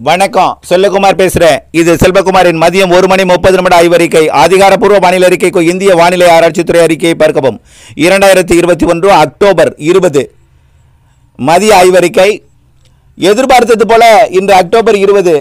வணக்கம் செல்லகுமார் பேசுறேன் இது செல்வகுமாரின் மதியம் ஒரு மணி முப்பது நிமிட ஆய்வறிக்கை அதிகாரப்பூர்வ வானிலை அறிக்கைக்கு இந்திய வானிலை ஆராய்ச்சித்துறை அறிக்கையை பார்க்கவும் இரண்டாயிரத்தி இருபத்தி ஒன்று அக்டோபர் இருபது மதிய ஆய்வறிக்கை எதிர்பார்த்தது போல இன்று அக்டோபர் இருபது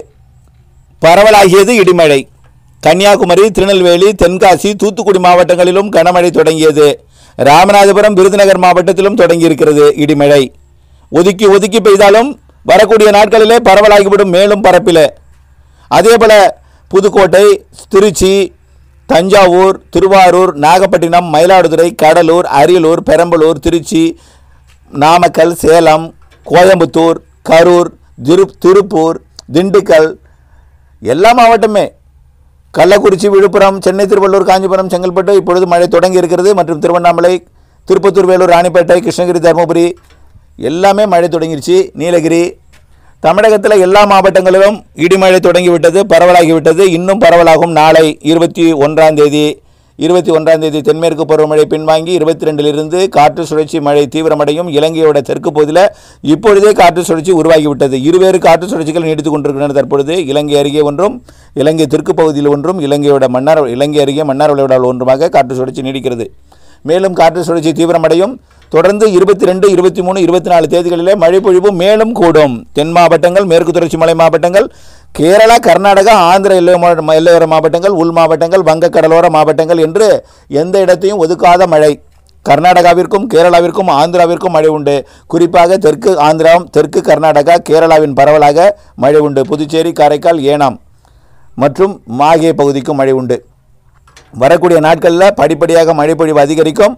பரவலாகியது இடிமழை கன்னியாகுமரி திருநெல்வேலி தென்காசி தூத்துக்குடி மாவட்டங்களிலும் கனமழை தொடங்கியது ராமநாதபுரம் விருதுநகர் மாவட்டத்திலும் தொடங்கியிருக்கிறது இடிமழை ஒதுக்கி ஒதுக்கி பெய்தாலும் வரக்கூடிய நாட்களிலே பரவலாகிவிடும் மேலும் பரப்பில் அதேபோல புதுக்கோட்டை திருச்சி தஞ்சாவூர் திருவாரூர் நாகப்பட்டினம் மயிலாடுதுறை கடலூர் அரியலூர் பெரம்பலூர் திருச்சி நாமக்கல் சேலம் கோயம்புத்தூர் கரூர் திரு திருப்பூர் திண்டுக்கல் எல்லா மாவட்டமே கள்ளக்குறிச்சி விழுப்புரம் சென்னை திருவள்ளூர் காஞ்சிபுரம் செங்கல்பட்டு இப்பொழுது மழை தொடங்கி இருக்கிறது மற்றும் திருவண்ணாமலை திருப்பத்தூர் வேலூர் ராணிப்பேட்டை கிருஷ்ணகிரி தருமபுரி எல்லாமே மழை தொடங்கிருச்சு நீலகிரி தமிழகத்தில் எல்லா மாவட்டங்களிலும் இடிமழை தொடங்கிவிட்டது பரவலாகிவிட்டது இன்னும் பரவலாகும் நாளை இருபத்தி ஒன்றாம் தேதி இருபத்தி ஒன்றாம் தேதி தென்மேற்கு பருவமழை பின்வாங்கி இருபத்தி ரெண்டிலிருந்து காற்று சுழற்சி மழை தீவிரமடையும் இலங்கையோட தெற்கு பகுதியில் இப்பொழுதே காற்று சுழற்சி உருவாகிவிட்டது இருவேறு காற்று சுழற்சிகள் நீடித்துக் கொண்டிருக்கின்றன தற்பொழுது இலங்கை அருகே ஒன்றும் இலங்கை தெற்கு பகுதியில் ஒன்றும் இலங்கையோட மன்னார் இலங்கை அருகே மன்னார் விளையாடல் ஒன்றுமாக காற்று சுழற்சி நீடிக்கிறது மேலும் காற்று சுழற்சி தீவிரமடையும் தொடர்ந்து இருபத்தி ரெண்டு இருபத்தி மூணு இருபத்தி நாலு தேதிகளிலே மழை பொழிவு மேலும் கூடும் தென் மாவட்டங்கள் மேற்கு தொடர்ச்சி மலை மாவட்டங்கள் கேரளா கர்நாடகா ஆந்திர எல்லையோர எல்லையோர மாவட்டங்கள் உள் மாவட்டங்கள் வங்க கடலோர மாவட்டங்கள் என்று எந்த இடத்தையும் ஒதுக்காத மழை கர்நாடகாவிற்கும் கேரளாவிற்கும் ஆந்திராவிற்கும் மழை உண்டு குறிப்பாக தெற்கு ஆந்திரா தெற்கு கர்நாடகா கேரளாவின் பரவலாக மழை உண்டு புதுச்சேரி காரைக்கால் ஏனாம் மற்றும் மாகே பகுதிக்கும் மழை உண்டு வரக்கூடிய நாட்களில் படிப்படியாக மழைப்பொழிவு அதிகரிக்கும்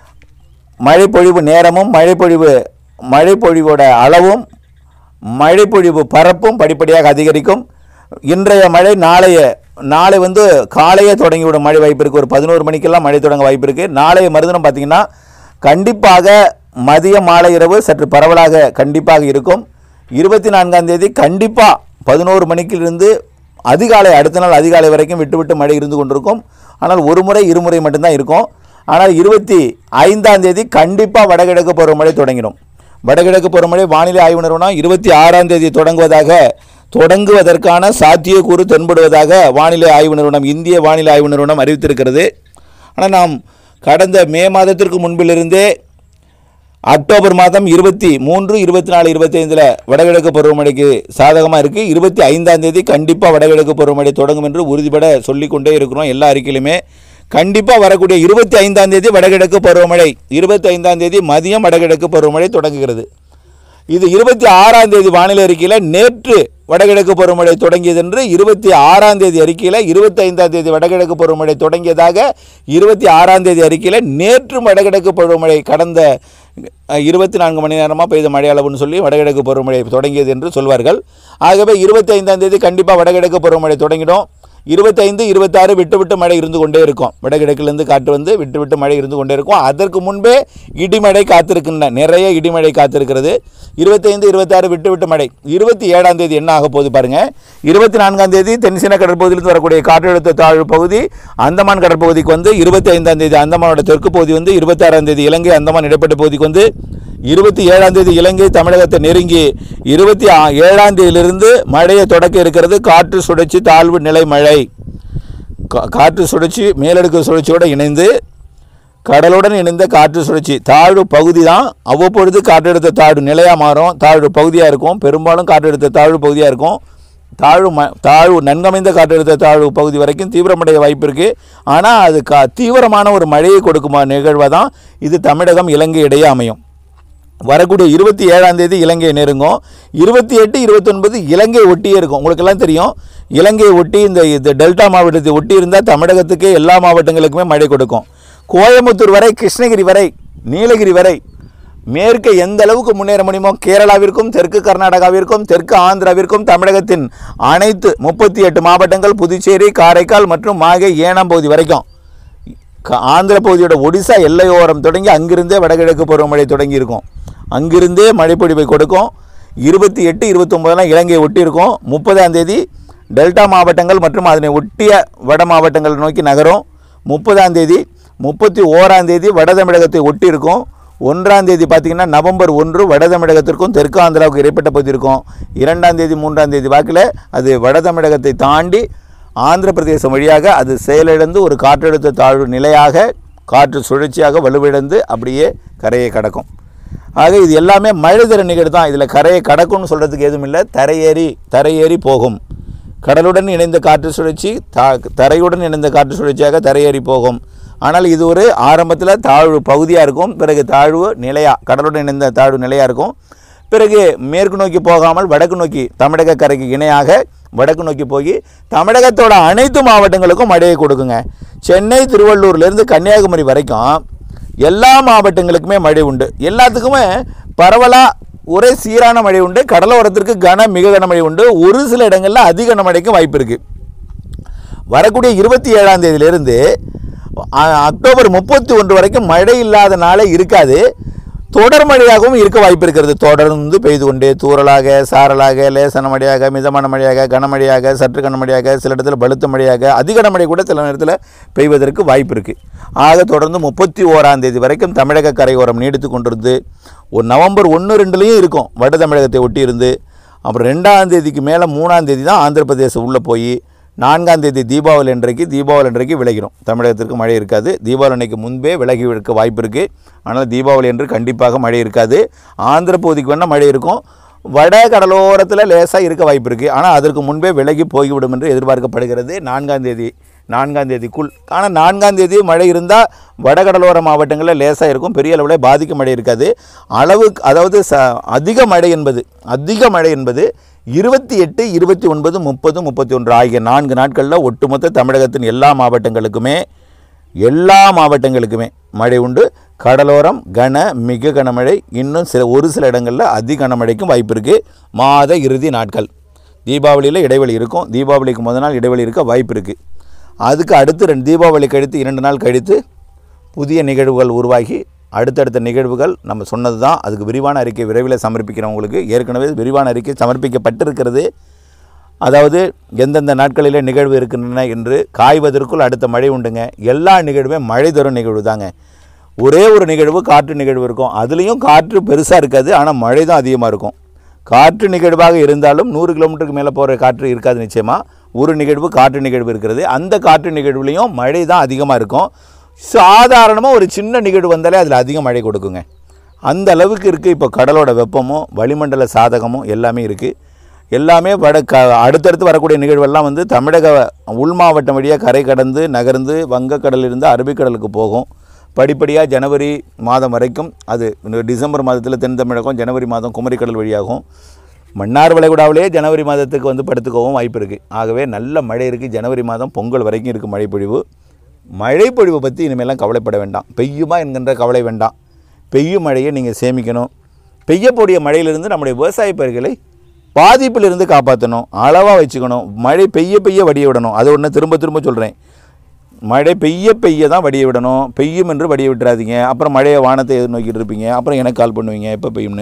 மழைப்பொழிவு நேரமும் மழைப்பொழிவு மழைப்பொழிவோட அளவும் மழைப்பொழிவு பரப்பும் படிப்படியாக அதிகரிக்கும் இன்றைய மழை நாளைய நாளை வந்து காலையே தொடங்கிவிடும் மழை வாய்ப்பு இருக்குது ஒரு பதினோரு மணிக்கெல்லாம் மழை தொடங்க வாய்ப்பு இருக்குது நாளைய மறுதினம் பார்த்திங்கன்னா கண்டிப்பாக மதிய மாலை இரவு சற்று பரவலாக கண்டிப்பாக இருக்கும் இருபத்தி நான்காம் தேதி கண்டிப்பாக பதினோரு மணிக்கிலிருந்து அதிகாலை அடுத்த நாள் அதிகாலை வரைக்கும் விட்டு விட்டு மழை இருந்து கொண்டிருக்கும் ஆனால் ஒரு முறை இருமுறை மட்டும்தான் இருக்கும் ஆனால் இருபத்தி ஐந்தாம் தேதி கண்டிப்பாக வடகிழக்கு பருவமழை தொடங்கிடும் வடகிழக்கு பருவமழை வானிலை ஆய்வு நிறுவனம் இருபத்தி ஆறாம் தேதி தொடங்குவதாக தொடங்குவதற்கான சாத்தியக்கூறு தென்படுவதாக வானிலை ஆய்வு நிறுவனம் இந்திய வானிலை ஆய்வு நிறுவனம் அறிவித்திருக்கிறது ஆனால் நாம் கடந்த மே மாதத்திற்கு முன்பிலிருந்தே அக்டோபர் மாதம் இருபத்தி மூன்று இருபத்தி நாலு இருபத்தி ஐந்தில் வடகிழக்கு பருவமழைக்கு சாதகமாக இருக்குது இருபத்தி ஐந்தாம் தேதி கண்டிப்பாக வடகிழக்கு பருவமழை தொடங்கும் என்று உறுதிபட சொல்லிக்கொண்டே இருக்கிறோம் எல்லா அறிக்கையிலுமே கண்டிப்பாக வரக்கூடிய இருபத்தி ஐந்தாம் தேதி வடகிழக்கு பருவமழை இருபத்தி ஐந்தாம் தேதி மதியம் வடகிழக்கு பருவமழை தொடங்குகிறது இது இருபத்தி ஆறாம் தேதி வானிலை அறிக்கையில் நேற்று வடகிழக்கு பருவமழை தொடங்கியது என்று இருபத்தி ஆறாம் தேதி அறிக்கையில் இருபத்தி ஐந்தாம் தேதி வடகிழக்கு பருவமழை தொடங்கியதாக இருபத்தி ஆறாம் தேதி அறிக்கையில் நேற்று வடகிழக்கு பருவமழை கடந்த இருபத்தி நான்கு மணி நேரமாக பெய்த மழை அளவுன்னு சொல்லி வடகிழக்கு பருவமழை தொடங்கியது என்று சொல்வார்கள் ஆகவே இருபத்தி ஐந்தாம் தேதி கண்டிப்பாக வடகிழக்கு பருவமழை தொடங்கிடும் இருபத்தைந்து இருபத்தாறு விட்டு விட்டு மழை இருந்து கொண்டே இருக்கும் வடகிழக்கிலிருந்து காற்று வந்து விட்டு விட்டு மழை இருந்து கொண்டே இருக்கும் அதற்கு முன்பே இடிமழை காத்திருக்கின்றன நிறைய இடிமழை காத்திருக்கிறது இருபத்தைந்து இருபத்தாறு விட்டு விட்டு மழை இருபத்தி ஏழாம் தேதி என்ன ஆக போகுது பாருங்க இருபத்தி நான்காம் தேதி தென்சீன கடற்பகுதியிலிருந்து வரக்கூடிய காற்றழுத்த தாழ்வு பகுதி அந்தமான் கடற்பகுதிக்கு வந்து இருபத்தி ஐந்தாம் தேதி அந்தமானோட தெற்கு பகுதி வந்து இருபத்தாறாம் தேதி இலங்கை அந்தமான் இடைப்பட்ட பகுதிக்கு வந்து இருபத்தி ஏழாம் தேதி இலங்கை தமிழகத்தை நெருங்கி இருபத்தி ஆ- ஏழாம் தேதியிலிருந்து மழையை தொடக்க இருக்கிறது காற்று சுழற்சி தாழ்வு நிலை மழை கா- காற்று சுழற்சி மேலடுக்கு சுழற்சியோடு இணைந்து கடலுடன் இணைந்த காற்று சுழற்சி தாழ்வு பகுதி தான் அவ்வப்பொழுது காற்றழுத்த தாழ்வு நிலையாக மாறும் தாழ்வு பகுதியாக இருக்கும் பெரும்பாலும் காற்றழுத்த தாழ்வு பகுதியாக இருக்கும் தாழ்வு ம தாழ்வு நன்கமைந்த காற்றழுத்த தாழ்வு பகுதி வரைக்கும் தீவிரமடைய வாய்ப்பு இருக்குது ஆனால் அது கா தீவிரமான ஒரு மழையை கொடுக்குமா நிகழ்வாக தான் இது தமிழகம் இலங்கை இடையே அமையும் வரக்கூடிய இருபத்தி ஏழாம் தேதி இலங்கை நெருங்கும் இருபத்தி எட்டு இருபத்தொன்பது இலங்கை ஒட்டியே இருக்கும் உங்களுக்கெல்லாம் தெரியும் இலங்கை ஒட்டி இந்த இது டெல்டா மாவட்டத்தை ஒட்டி இருந்தால் தமிழகத்துக்கே எல்லா மாவட்டங்களுக்குமே மழை கொடுக்கும் கோயம்புத்தூர் வரை கிருஷ்ணகிரி வரை நீலகிரி வரை மேற்கே எந்த அளவுக்கு முன்னேற முடியுமோ கேரளாவிற்கும் தெற்கு கர்நாடகாவிற்கும் தெற்கு ஆந்திராவிற்கும் தமிழகத்தின் அனைத்து முப்பத்தி எட்டு மாவட்டங்கள் புதுச்சேரி காரைக்கால் மற்றும் மாகே ஏனாம் பகுதி வரைக்கும் க- ஆந்திர பகுதியோட ஒடிசா எல்லையோரம் தொடங்கி அங்கிருந்தே வடகிழக்கு பருவமழை தொடங்கி இருக்கும் அங்கிருந்தே மழைப்பொழிவை கொடுக்கும் இருபத்தி எட்டு இருபத்தொம்போதெல்லாம் இலங்கையை ஒட்டி இருக்கும் முப்பதாம் தேதி டெல்டா மாவட்டங்கள் மற்றும் அதனை ஒட்டிய வட மாவட்டங்களை நோக்கி நகரும் முப்பதாம் தேதி முப்பத்தி ஓராம் தேதி வட தமிழகத்தை ஒட்டி இருக்கும் ஒன்றாம் தேதி பார்த்தீங்கன்னா நவம்பர் ஒன்று வட தமிழகத்திற்கும் தெற்கு ஆந்திராவுக்கு இடைப்பட்ட பகுதி இருக்கும் இரண்டாம் தேதி மூன்றாம் தேதி வாக்கில் அது வட தமிழகத்தை தாண்டி ஆந்திர பிரதேசம் வழியாக அது செயலிழந்து ஒரு காற்றழுத்த தாழ்வு நிலையாக காற்று சுழற்சியாக வலுவிழந்து அப்படியே கரையை கடக்கும் ஆக இது எல்லாமே மழை தர நிகழ்வு தான் இதில் கரையை கடக்கும்னு சொல்கிறதுக்கு எதுவும் இல்லை தரையேறி தரையேறி போகும் கடலுடன் இணைந்த காற்று சுழற்சி தா தரையுடன் இணைந்த காற்று சுழற்சியாக தரையேறி போகும் ஆனால் இது ஒரு ஆரம்பத்தில் தாழ்வு பகுதியாக இருக்கும் பிறகு தாழ்வு நிலையாக கடலுடன் இணைந்த தாழ்வு நிலையாக இருக்கும் பிறகு மேற்கு நோக்கி போகாமல் வடக்கு நோக்கி தமிழக கரைக்கு இணையாக வடக்கு நோக்கி போய் தமிழகத்தோட அனைத்து மாவட்டங்களுக்கும் மழையை கொடுக்குங்க சென்னை திருவள்ளூர்லேருந்து கன்னியாகுமரி வரைக்கும் எல்லா மாவட்டங்களுக்குமே மழை உண்டு எல்லாத்துக்குமே பரவலாக ஒரே சீரான மழை உண்டு கடலோரத்திற்கு கன மிக கனமழை உண்டு ஒரு சில இடங்களில் அதிக கனமழைக்கும் வாய்ப்பு இருக்குது வரக்கூடிய இருபத்தி ஏழாம் தேதியிலிருந்து அ- அக்டோபர் முப்பத்தி ஒன்று வரைக்கும் மழை இல்லாத நாளே இருக்காது தொடர் மழையாகவும் இருக்க வாய்ப்பு இருக்கிறது தொடர்ந்து பெய்து கொண்டே தூறலாக சாரலாக லேசான மழையாக மிதமான மழையாக கனமழையாக சற்று கனமழையாக சில இடத்துல பலுத்த மழையாக அதிக கனமழை கூட சில நேரத்தில் பெய்வதற்கு வாய்ப்பு இருக்குது ஆக தொடர்ந்து முப்பத்தி ஓராம் தேதி வரைக்கும் தமிழக கரையோரம் நீடித்து கொண்டிருந்து ஒரு நவம்பர் ஒன்று ரெண்டுலேயும் இருக்கும் வட தமிழகத்தை ஒட்டி இருந்து அப்புறம் ரெண்டாம் தேதிக்கு மேலே மூணாம் தேதி தான் ஆந்திர பிரதேசம் உள்ளே போய் நான்காம் தேதி தீபாவளி அன்றைக்கு தீபாவளி அன்றைக்கு விலகிடும் தமிழகத்திற்கு மழை இருக்காது தீபாவளி அன்னைக்கு முன்பே விலகி இருக்க வாய்ப்பு இருக்குது ஆனால் தீபாவளி அன்று கண்டிப்பாக மழை இருக்காது ஆந்திர பகுதிக்கு வேணால் மழை இருக்கும் வட கடலோரத்தில் லேசாக இருக்க வாய்ப்பு இருக்குது ஆனால் அதற்கு முன்பே விலகி போய்விடும் என்று எதிர்பார்க்கப்படுகிறது நான்காம் தேதி நான்காம் தேதிக்குள் ஆனால் நான்காம் தேதி மழை இருந்தால் வடகடலோர மாவட்டங்களில் லேசாக இருக்கும் பெரிய அளவில் பாதிக்க மழை இருக்காது அளவு அதாவது ச அதிக மழை என்பது அதிக மழை என்பது இருபத்தி எட்டு இருபத்தி ஒன்பது முப்பது முப்பத்தி ஒன்று ஆகிய நான்கு நாட்களில் ஒட்டுமொத்த தமிழகத்தின் எல்லா மாவட்டங்களுக்குமே எல்லா மாவட்டங்களுக்குமே மழை உண்டு கடலோரம் கன மிக கனமழை இன்னும் சில ஒரு சில இடங்களில் அதி கனமழைக்கும் வாய்ப்பு இருக்குது மாத இறுதி நாட்கள் தீபாவளியில் இடைவெளி இருக்கும் தீபாவளிக்கு முதல் நாள் இடைவெளி இருக்க வாய்ப்பு இருக்குது அதுக்கு அடுத்து ரெண்டு தீபாவளி கழித்து இரண்டு நாள் கழித்து புதிய நிகழ்வுகள் உருவாகி அடுத்தடுத்த நிகழ்வுகள் நம்ம சொன்னது தான் அதுக்கு விரிவான அறிக்கை விரைவில் சமர்ப்பிக்கிறோம் உங்களுக்கு ஏற்கனவே விரிவான அறிக்கை சமர்ப்பிக்கப்பட்டிருக்கிறது அதாவது எந்தெந்த நாட்களிலே நிகழ்வு இருக்கின்றன என்று காய்வதற்குள் அடுத்த மழை உண்டுங்க எல்லா நிகழ்வுமே மழை தரும் நிகழ்வு தாங்க ஒரே ஒரு நிகழ்வு காற்று நிகழ்வு இருக்கும் அதுலேயும் காற்று பெருசாக இருக்காது ஆனால் மழை தான் அதிகமாக இருக்கும் காற்று நிகழ்வாக இருந்தாலும் நூறு கிலோமீட்டருக்கு மேலே போகிற காற்று இருக்காது நிச்சயமாக ஒரு நிகழ்வு காற்று நிகழ்வு இருக்கிறது அந்த காற்று நிகழ்வுலேயும் மழை தான் அதிகமாக இருக்கும் சாதாரணமாக ஒரு சின்ன நிகழ்வு வந்தாலே அதில் அதிக மழை கொடுக்குங்க அந்த அளவுக்கு இருக்குது இப்போ கடலோட வெப்பமும் வளிமண்டல சாதகமும் எல்லாமே இருக்குது எல்லாமே வட க அடுத்தடுத்து வரக்கூடிய நிகழ்வெல்லாம் வந்து தமிழக உள் மாவட்டம் வழியாக கரை கடந்து நகர்ந்து வங்கக்கடலிலிருந்து அரபிக்கடலுக்கு போகும் படிப்படியாக ஜனவரி மாதம் வரைக்கும் அது இந்த டிசம்பர் மாதத்தில் தென் தமிழகம் ஜனவரி மாதம் குமரிக்கடல் வழியாகும் மன்னார் வளைகுடாவிலே ஜனவரி மாதத்துக்கு வந்து படுத்துக்கவும் வாய்ப்பு இருக்குது ஆகவே நல்ல மழை இருக்குது ஜனவரி மாதம் பொங்கல் வரைக்கும் இருக்குது மழைப்பொழிவு மழைப்பொழிவை பற்றி இனிமேலாம் கவலைப்பட வேண்டாம் பெய்யுமா என்கின்ற கவலை வேண்டாம் பெய்யும் மழையை நீங்கள் சேமிக்கணும் பெய்யக்கூடிய மழையிலிருந்து நம்முடைய விவசாய பயிர்களை பாதிப்பிலிருந்து காப்பாற்றணும் அளவாக வச்சுக்கணும் மழை பெய்ய பெய்ய வடிய விடணும் அது ஒன்று திரும்ப திரும்ப சொல்கிறேன் மழை பெய்ய பெய்ய தான் வடிய விடணும் பெய்யும் என்று வடிய விட்டுறாதீங்க அப்புறம் மழையை வானத்தை எதிர்நோக்கிட்டு இருப்பீங்க அப்புறம் எனக்கு கால் பண்ணுவீங்க எப்போ பெய்யும்னு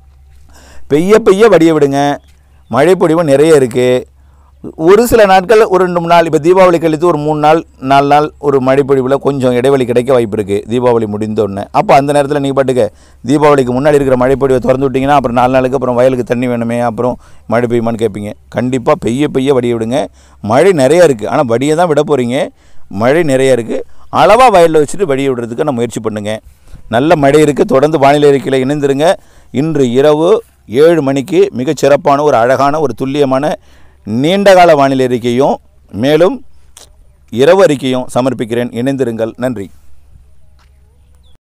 பெய்ய பெய்ய வடிய விடுங்க மழைப்பொழிவு நிறைய இருக்குது ஒரு சில நாட்கள் ஒரு ரெண்டு மூணு நாள் இப்போ தீபாவளி கழித்து ஒரு மூணு நாள் நாலு நாள் ஒரு மழைப்பொழிவில் கொஞ்சம் இடைவெளி கிடைக்க வாய்ப்பு இருக்குது தீபாவளி முடிந்த உடனே அப்போ அந்த நேரத்தில் நீங்கள் பாட்டுக்க தீபாவளிக்கு முன்னாடி இருக்கிற மழைப்பொழிவை திறந்து விட்டிங்கன்னா அப்புறம் நாலு நாளுக்கு அப்புறம் வயலுக்கு தண்ணி வேணுமே அப்புறம் மழை பெய்யுமான்னு கேட்பீங்க கண்டிப்பாக பெய்ய பெய்ய வடிய விடுங்க மழை நிறைய இருக்குது ஆனால் வடியை தான் விட போகிறீங்க மழை நிறைய இருக்குது அளவாக வயலில் வச்சுட்டு வடிய விடுறதுக்கு நான் முயற்சி பண்ணுங்கள் நல்ல மழை இருக்குது தொடர்ந்து வானிலை அறிக்கையில் இணைந்திருங்க இன்று இரவு ஏழு மணிக்கு மிகச் சிறப்பான ஒரு அழகான ஒரு துல்லியமான நீண்டகால வானிலை அறிக்கையும் மேலும் இரவு அறிக்கையும் சமர்ப்பிக்கிறேன் இணைந்திருங்கள் நன்றி